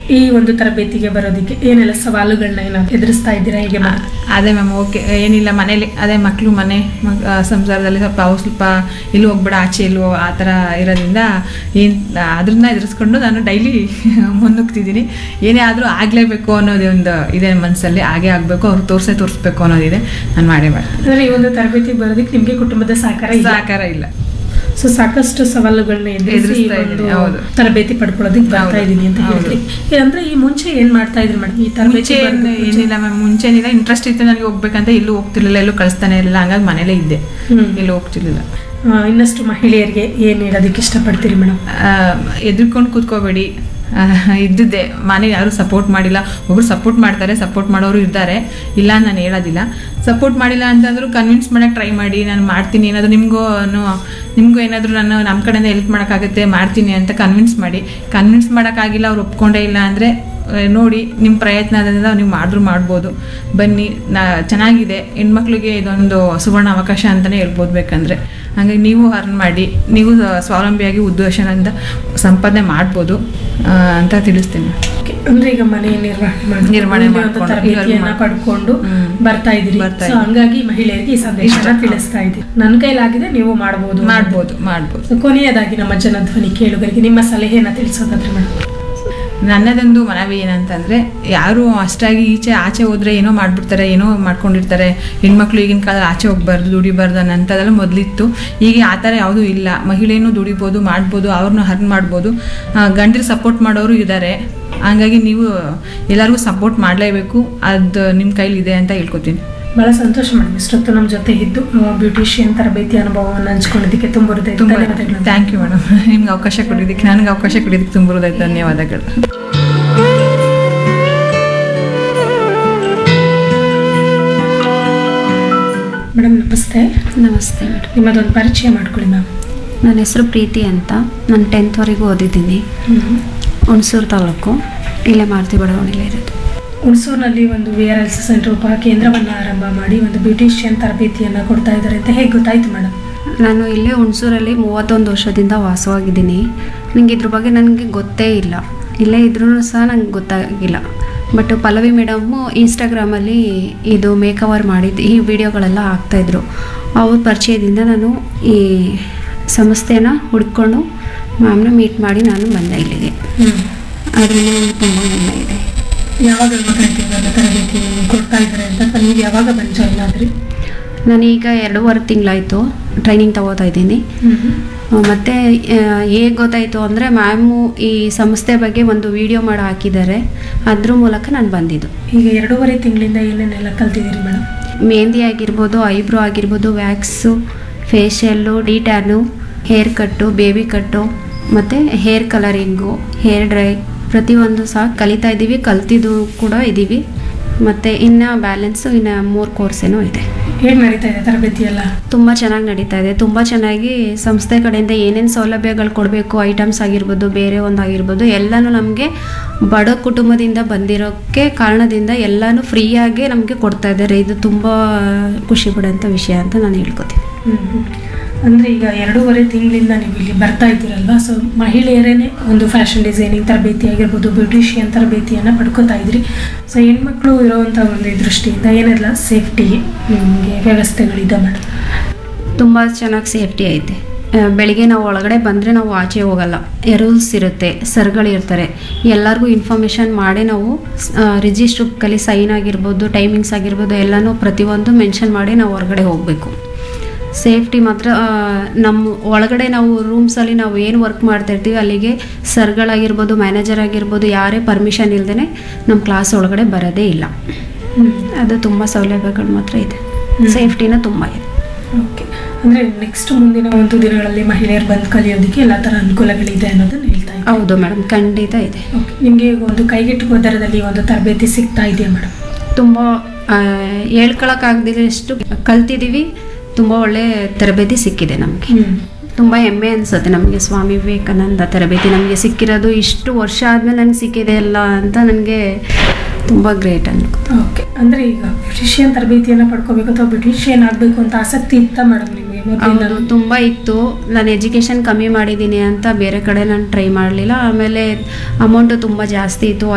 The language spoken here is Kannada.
ಈ ಒಂದು ತರಬೇತಿಗೆ ಬರೋದಕ್ಕೆ ಏನೆಲ್ಲ ಸವಾಲುಗಳನ್ನ ಏನಾದ್ರು ಎದುರಿಸ್ತಾ ಇದ್ದೀರಾ ಹೇಗೆ ಮೇಡಮ್ ಅದೇ ಮ್ಯಾಮ್ ಓಕೆ ಏನಿಲ್ಲ ಮನೇಲಿ ಅದೇ ಮಕ್ಕಳು ಮನೆ ಮಗ್- ಆ, ಸಂಸಾರದಲ್ಲಿ ಸ್ವಲ್ಪ ಅವು ಸ್ವಲ್ಪ ಇಲ್ಲಿ ಹೋಗ್ಬೇಡ ಆಚೆ ಎಲ್ಲೋ ಆ ಥರ ಇರೋದ್ರಿಂದ ಏನು ಅದನ್ನ ಎದುರಿಸ್ಕೊಂಡು ನಾನು ಡೈಲಿ ಮುನ್ನುಗ್ತಿದ್ದೀನಿ ಏನೇ ಆದರೂ ಆಗಲೇಬೇಕು ಅನ್ನೋದು ಒಂದು ಇದೆ ಮನಸ್ಸಲ್ಲಿ ಹಾಗೆ ಆಗಬೇಕು ಅವ್ರು ತೋರಿಸೇ ತೋರಿಸ್ಬೇಕು ಅನ್ನೋದಿದೆ ನಾನು ಮಾಡೇ ಮಾಡಿ ಅಂದ್ರೆ ಈ ಒಂದು ತರಬೇತಿಗೆ ಬರೋದಕ್ಕೆ ನಿಮ್ಗೆ ಕುಟುಂಬದ ಸಹಕಾರ ಇಲ್ಲ ಸಹಕಾರ ಇಲ್ಲ ಸೊ ಸಾಕಷ್ಟು ಸವಾಲುಗಳನ್ನ ಎದುರಿಸಿ ಈ ಎದುರಿಸ್ತಾ ಒಂದು ಇದ್ದೀನಿ, ಹೌದು. ತರಬೇತಿ ಪಡ್ಕೊಳ್ಳೋದಕ್ಕೆ ಬರ್ತಾ ಹೌದು, ಇದ್ದೀನಿ ಅಂತ ಹೌದು. ಹೇಳಿದ್ರಿ ಅಂದ್ರೆ ಈ ಮುಂಚೆ ಏನ್ ಮಾಡ್ತಾ ಇದ್ರಿ ಮೇಡಮ್ ಈ ತರಬೇತಿ ಮುಂಚೆ ಬರೋದಕ್ಕೆ ಮುಂಚೆ? ಏನಿಲ್ಲ ಮ್ಯಾಮ್ ಮುಂಚೆನಿಲ್ಲ ಇಂಟ್ರೆಸ್ಟ್ ಇತ್ತು ನನಗೆ ಹೋಗ್ಬೇಕಂತ ಎಲ್ಲೂ ಹೋಗ್ತಿರ್ಲಿಲ್ಲ ಎಲ್ಲೂ ಕಳಿಸ್ತಾನೆ ಇರಲಿಲ್ಲ ಹಂಗಾಗಿ ಮನೇಲೇ ಇದ್ದೆ ಹ್ಮ್. ಎಲ್ಲೂ ಹೋಗ್ತಿರ್ಲಿಲ್ಲ ಆ, ಇನ್ನಷ್ಟು ಮಹಿಳೆಯರಿಗೆ ಏನ್ ಹೇಳೋದಕ್ಕೆ ಇಷ್ಟಪಡ್ತೀರಿ ಮೇಡಮ್ ಎದ್ರುಕೊಂಡು ಕೂತ್ಕೋಬೇಡಿ ಆ, ಇದ್ದಿದ್ದೆ ಮನೆಗೆ ಯಾರು ಸಪೋರ್ಟ್ ಮಾಡಿಲ್ಲ ಒಬ್ರು ಸಪೋರ್ಟ್ ಮಾಡ್ತಾರೆ ಸಪೋರ್ಟ್ ಮಾಡೋರು ಇದ್ದಾರೆ ಇಲ್ಲ ಅಂತ ನಾನು ಹೇಳೋದಿಲ್ಲ ಸಪೋರ್ಟ್ ಮಾಡಿಲ್ಲ ಅಂತಂದ್ರು ಕನ್ವಿನ್ಸ್ ಮಾಡೋಕ್ಕೆ ಟ್ರೈ ಮಾಡಿ ನಾನು ಮಾಡ್ತೀನಿ ಏನಾದರೂ ನಿಮಗೂ ನಿಮಗೂ ಏನಾದರೂ ನಾನು ನಮ್ಮ ಕಡೆಯಿಂದ ಹೆಲ್ಪ್ ಮಾಡೋಕ್ಕಾಗುತ್ತೆ ಮಾಡ್ತೀನಿ ಅಂತ ಕನ್ವಿನ್ಸ್ ಮಾಡಿ ಕನ್ವಿನ್ಸ್ ಮಾಡೋಕ್ಕಾಗಿಲ್ಲ ಅವ್ರು ಒಪ್ಕೊಂಡೇ ಇಲ್ಲ ಅಂದರೆ ನೋಡಿ ನಿಮ್ಮ ಪ್ರಯತ್ನದಿಂದ ನೀವು ಮಾಡಿದ್ರು ಮಾಡ್ಬೋದು ಬನ್ನಿ ನಾ ಚೆನ್ನಾಗಿದೆ ಹೆಣ್ಮಕ್ಳಿಗೆ ಇದೊಂದು ಸುವರ್ಣ ಅವಕಾಶ ಅಂತಲೇ ಹೇಳ್ಬೋದು ಬೇಕಂದರೆ ಹಾಗಾಗಿ ನೀವು ಅರ್ನ್ ಮಾಡಿ ನೀವು ಸ್ವಾವಲಂಬಿಯಾಗಿ ಉದ್ದೇಶದಿಂದ ಸಂಪಾದನೆ ಮಾಡ್ಬೋದು ಆ, ಅಂತ ತಿಳಿಸ್ತೀನಿ Okay. ಅಂದ್ರೆ ಈಗ ಮನೆ ನಿರ್ವಹಣೆ ಮಾಡ್ಕೊಂಡು ನಿರ್ವಹಣೆ ಇಲ್ಲಿ ಒಂದು ಮಾಡ್ಕೊಂಡು, ತರಬೇತಿಯನ್ನ ಇವಾಗ ಪಡ್ಕೊಂಡು ಹ್ಮ್. ಬರ್ತಾ ಇದ್ರಿ ಬರ್ತಾ ಸೊ ಇದ್ದೀನಿ. ಹಂಗಾಗಿ ಮಹಿಳೆಯರಿಗೆ ಈ ಸಂದೇಶನ ತಿಳಿಸ್ತಾ ಇದ್ದೀರಿ ನನ್ನ ಕೈಲಾಗಿದೆ ನೀವು ಮಾಡಬಹುದು ಮಾಡ್ಬೋದು ಮಾಡ್ಬೋದು ಸೊ ಕೊನೆಯದಾಗಿ ನಮ್ಮ ಜನಧ್ವನಿ ಕೇಳುಗರಿಗೆ ನಿಮ್ಮ ಸಲಹೆಯನ್ನ ತಿಳಿಸೋದಾದ್ರೆ ಮೇಡಮ್ ನನ್ನದೊಂದು ಮನವಿ ಏನಂತಂದರೆ ಯಾರು ಅಷ್ಟಾಗಿ ಈಚೆ ಆಚೆ ಹೋದರೆ ಏನೋ ಮಾಡಿಬಿಡ್ತಾರೆ ಏನೋ ಮಾಡ್ಕೊಂಡಿರ್ತಾರೆ ಹೆಣ್ಮಕ್ಳು ಈಗಿನ ಕಾಲದಲ್ಲಿ ಆಚೆ ಹೋಗ್ಬಾರ್ದು ದುಡಿಬಾರ್ದು ಅನ್ನೋಂಥದ್ದೆಲ್ಲ ಮೊದಲಿತ್ತು ಈಗ ಆ ಥರ ಯಾವುದೂ ಇಲ್ಲ ಮಹಿಳೆಯೂ ದುಡಿಬೋದು ಮಾಡ್ಬೋದು ಅವ್ರನ್ನ ಹರ್ನ್ ಮಾಡ್ಬೋದು ಗಂಡರು ಸಪೋರ್ಟ್ ಮಾಡೋರು ಇದ್ದಾರೆ ಹಂಗಾಗಿ ನೀವು ಎಲ್ಲರಿಗೂ ಸಪೋರ್ಟ್ ಮಾಡಲೇಬೇಕು ಅದು ನಿಮ್ಮ ಕೈಲಿದೆ ಅಂತ ಹೇಳ್ಕೊತೀನಿ ಬಹಳ ಸಂತೋಷ ಮೇಡಮ್ ಇಷ್ಟೊತ್ತು ನಮ್ಮ ಜೊತೆ ಇದ್ದು ಬ್ಯೂಟಿಷಿಯನ್ ತರಬೇತಿ ಅನುಭವವನ್ನು ಹಂಚ್ಕೊಂಡಿದ್ದಕ್ಕೆ ತುಂಬ ಹೃದಯ ತುಂಬ ಧನ್ಯವಾದಗಳು ಥ್ಯಾಂಕ್ ಯು ಮೇಡಮ್ ನಿಮ್ಗೆ ಅವಕಾಶ ಕೊಟ್ಟಿದ್ದಕ್ಕೆ ನನಗೆ ಅವಕಾಶ ಕೊಟ್ಟಿದ್ದಕ್ಕೆ ತುಂಬ ಹೃದಯ ಧನ್ಯವಾದಗಳು ಮೇಡಮ್ ನಮಸ್ತೆ ನಮಸ್ತೆ ಮೇಡಮ್ ನಿಮ್ಮದೊಂದು ಪರಿಚಯ ಮಾಡ್ಕೊಳ್ಳಿ ಮ್ಯಾಮ್ ನನ್ನ ಹೆಸರು ಪ್ರೀತಿ ಅಂತ ನಾನು ಟೆಂತ್ವರೆಗೂ ಓದಿದ್ದೀನಿ ಹುಣಸೂರು ತಾಲೂಕು ಇಲ್ಲೇ ಮಾರುತಿ ಬಡಾವಣೆಯಲ್ಲೇ ಇರೋದು ಹುಣಸೂರಿನಲ್ಲಿ ಒಂದು V R L C center ಉಪ ಕೇಂದ್ರವನ್ನು ಆರಂಭ ಮಾಡಿ ಒಂದು ಬ್ಯೂಟಿಷಿಯನ್ ತರಬೇತಿಯನ್ನು ಕೊಡ್ತಾ ಇದ್ದಾರೆ ಅಂತ ಹೇಗೆ ಗೊತ್ತಾಯ್ತು ಮೇಡಮ್ ನಾನು ಇಲ್ಲೇ ಹುಣಸೂರಲ್ಲಿ ಮೂವತ್ತೊಂದು ವರ್ಷದಿಂದ ವಾಸವಾಗಿದ್ದೀನಿ ನನಗೆ ಇದ್ರ ಬಗ್ಗೆ ನನಗೆ ಗೊತ್ತೇ ಇಲ್ಲ ಇಲ್ಲೇ ಇದ್ರೂ ಸಹ ನಂಗೆ ಗೊತ್ತಾಗಿಲ್ಲ ಬಟ್ ಪಲ್ಲವಿ ಮೇಡಮ್ಮು ಇನ್ಸ್ಟಾಗ್ರಾಮಲ್ಲಿ ಇದು ಮೇಕವರ್ ಮಾಡಿದ್ದು ಈ ವಿಡಿಯೋಗಳೆಲ್ಲ ಹಾಕ್ತಾಯಿದ್ರು ಅವ್ರ ಪರಿಚಯದಿಂದ ನಾನು ಈ ಸಂಸ್ಥೆನ ಹುಡ್ಕೊಂಡು ಮ್ಯಾಮ್ನ ಮೀಟ್ ಮಾಡಿ ನಾನು ಬಂದೆ ಇಲ್ಲಿಗೆ ಅದರಿಂದ ನನಗೆ ತುಂಬ ಹೆಮ್ಮೆ ಇದೆ ಯಾವಾಗ ಗೊತ್ತಾಯ್ತು ಇವಾಗ ತರಬೇತಿ ಕೊಡ್ತಾ ಇದ್ದಾರೆ ಅಂತ ಅಥವಾ ನೀವು ಯಾವಾಗ ಬಂದು ಜಾಯ್ನ್ ಆದ್ರಿ ನಾನೀಗ ಎರಡೂವರೆ ತಿಂಗಳಾಯಿತು ಟ್ರೈನಿಂಗ್ ತಗೋತಾ ಇದ್ದೀನಿ ಮತ್ತು ಹೇಗೆ ಗೊತ್ತಾಯಿತು ಅಂದರೆ ಮ್ಯಾಮು ಈ ಸಂಸ್ಥೆ ಬಗ್ಗೆ ಒಂದು ವಿಡಿಯೋ ಮಾಡಿ ಹಾಕಿದ್ದಾರೆ ಅದ್ರ ಮೂಲಕ ನಾನು ಬಂದಿದ್ದು ಈಗ ಎರಡೂವರೆ ತಿಂಗಳಿಂದ ಏನೇನೆಲ್ಲ ಕಲ್ತಿದ್ದೀರಿ ಮೇಡಮ್ ಮೆಹಂದಿ ಆಗಿರ್ಬೋದು ಐಬ್ರೋ ಆಗಿರ್ಬೋದು wax facial detan hair cut baby cut ಮತ್ತು ಹೇರ್ ಕಲರಿಂಗು ಹೇರ್ ಡ್ರೈ ಪ್ರತಿಯೊಂದು ಸಹ ಕಲಿತಾ ಇದ್ದೀವಿ ಕಲ್ತಿದ್ದು ಕೂಡ ಇದ್ದೀವಿ ಮತ್ತು ಇನ್ನು ಬ್ಯಾಲೆನ್ಸು ಇನ್ನು ಮೂರು ಕೋರ್ಸ್ ಏನೋ ಇದೆ ಹೇಗೆ ನಡೀತಾ ಇದೆ ತರಬೇತಿ ಎಲ್ಲ ತುಂಬ ಚೆನ್ನಾಗಿ ನಡೀತಾ ಇದೆ ತುಂಬ ಚೆನ್ನಾಗಿ ಸಂಸ್ಥೆ ಕಡೆಯಿಂದ ಏನೇನು ಸೌಲಭ್ಯಗಳು ಕೊಡಬೇಕು ಐಟಮ್ಸ್ ಆಗಿರ್ಬೋದು ಬೇರೆ ಒಂದು ಆಗಿರ್ಬೋದು ಎಲ್ಲನೂ ನಮಗೆ ಬಡ ಕುಟುಂಬದಿಂದ ಬಂದಿರೋಕ್ಕೆ ಕಾರಣದಿಂದ ಎಲ್ಲನೂ ಫ್ರೀಯಾಗಿ ನಮಗೆ ಕೊಡ್ತಾ ಇದ್ದಾರೆ ಇದು ತುಂಬ ಖುಷಿ ಪಡೋಂಥ ವಿಷಯ ಅಂತ ನಾನು ಹೇಳ್ಕೊತೀನಿ ಅಂದರೆ ಈಗ ಎರಡೂವರೆ ತಿಂಗಳಿಂದ ನೀವು ಇಲ್ಲಿ ಬರ್ತಾ ಇದ್ದೀರಲ್ವಾ ಸೊ ಮಹಿಳೆಯರೇನೆ ಒಂದು ಫ್ಯಾಷನ್ ಡಿಸೈನಿಂಗ್ ತರಬೇತಿ ಆಗಿರ್ಬೋದು ಬ್ಯೂಟಿಷಿಯನ್ ತರಬೇತಿಯನ್ನು ಪಡ್ಕೋತಾ ಇದ್ರಿ ಸೊ ಹೆಣ್ಮಕ್ಳು ಇರೋವಂಥ ಒಂದು ದೃಷ್ಟಿಯಿಂದ ಏನೆಲ್ಲ ಸೇಫ್ಟಿ ನಿಮಗೆ ವ್ಯವಸ್ಥೆಗಳಿದೆ ಮೇಡಮ್ ತುಂಬ ಚೆನ್ನಾಗಿ ಸೇಫ್ಟಿ ಐತೆ ಆ, ಬೆಳಿಗ್ಗೆ ನಾವು ಒಳಗಡೆ ಬಂದರೆ ನಾವು ಆಚೆ ಹೋಗಲ್ಲ ರೂಲ್ಸ್ ಇರುತ್ತೆ ಸರ್ಗಳಿರ್ತಾರೆ ಎಲ್ಲರಿಗೂ ಇನ್ಫಾರ್ಮೇಷನ್ ಮಾಡಿ ನಾವು ರಿಜಿಸ್ಟ್ರ್ ಬುಕ್ಕಲ್ಲಿ ಸೈನ್ ಆಗಿರ್ಬೋದು ಟೈಮಿಂಗ್ಸ್ ಆಗಿರ್ಬೋದು ಎಲ್ಲನೂ ಪ್ರತಿಯೊಂದು ಮೆನ್ಷನ್ ಮಾಡಿ ನಾವು ಹೊರಗಡೆ ಹೋಗಬೇಕು ಸೇಫ್ಟಿ ಮಾತ್ರ ಆ, ನಮ್ಮ ಒಳಗಡೆ ನಾವು ರೂಮ್ಸಲ್ಲಿ ನಾವು ಏನು ವರ್ಕ್ ಮಾಡ್ತಾ ಇರ್ತೀವಿ ಅಲ್ಲಿಗೆ ಸರ್ಗಳಾಗಿರ್ಬೋದು ಮ್ಯಾನೇಜರ್ ಆಗಿರ್ಬೋದು ಯಾರೇ ಪರ್ಮಿಷನ್ ಇಲ್ಲದೇ ನಮ್ಮ ಕ್ಲಾಸ್ ಒಳಗಡೆ ಬರೋದೇ ಇಲ್ಲ ಅದು ತುಂಬ ಸೌಲಭ್ಯಗಳು ಮಾತ್ರ ಇದೆ ಹ್ಮ್. ಸೇಫ್ಟಿನ ತುಂಬ ಇದೆ ಓಕೆ ಅಂದರೆ ನೆಕ್ಸ್ಟ್ ಮುಂದಿನ ಒಂದು ದಿನಗಳಲ್ಲಿ ಮಹಿಳೆಯರು ಬಂದು ಕಲಿಯೋದಕ್ಕೆ ಎಲ್ಲ ಥರ ಅನುಕೂಲಗಳಿದೆ ಅನ್ನೋದನ್ನ ಹೇಳ್ತಾ ಇದ್ದೀನಿ ಹೌದು ಮೇಡಮ್ ಖಂಡಿತ ಇದೆ ಓಕೆ ನಿಮಗೆ ಒಂದು ಕೈಗೆಟುಕುವ ದರದಲ್ಲಿ ಒಂದು ತರಬೇತಿ ಸಿಗ್ತಾ ಇದೆಯಾ ಮೇಡಮ್ ತುಂಬ ಹೇಳ್ಕೊಳಕ್ಕಾಗ್ದಿರಷ್ಟು ಕಲ್ತಿದ್ದೀವಿ ತುಂಬ ಒಳ್ಳೆ ತರಬೇತಿ ಸಿಕ್ಕಿದೆ ನಮಗೆ ತುಂಬ ಹೆಮ್ಮೆ ಅನಿಸುತ್ತೆ ನಮಗೆ ಸ್ವಾಮಿ ವಿವೇಕಾನಂದ ತರಬೇತಿ ನಮಗೆ ಸಿಕ್ಕಿರೋದು ಇಷ್ಟು ವರ್ಷ ಆದಮೇಲೆ ನನಗೆ ಸಿಕ್ಕಿದೆ ಅಲ್ಲ ಅಂತ ನನಗೆ ತುಂಬ ಗ್ರೇಟ್ ಅನ್ಕೋ ಓಕೆ ಅಂದರೆ ಈಗ ಬ್ಯೂಟಿಷಿಯನ್ ತರಬೇತಿಯನ್ನು ಪಡ್ಕೋಬೇಕು ಅಥವಾ ಬ್ಯೂಟಿಷಿಯನ್ ಆಗಬೇಕು ಅಂತ ಆಸಕ್ತಿ ಇತ್ತಾ ಮೇಡಮ್ ನಿಮಗೆ ಮೊದಲಿಂದ ಹೌದು ತುಂಬ ಇತ್ತು ನಾನು ಎಜುಕೇಷನ್ ಕಮ್ಮಿ ಮಾಡಿದ್ದೀನಿ ಅಂತ ಬೇರೆ ಕಡೆ ನಾನು ಟ್ರೈ ಮಾಡಲಿಲ್ಲ ಆಮೇಲೆ ಅಮೌಂಟು ತುಂಬ ಜಾಸ್ತಿ ಇತ್ತು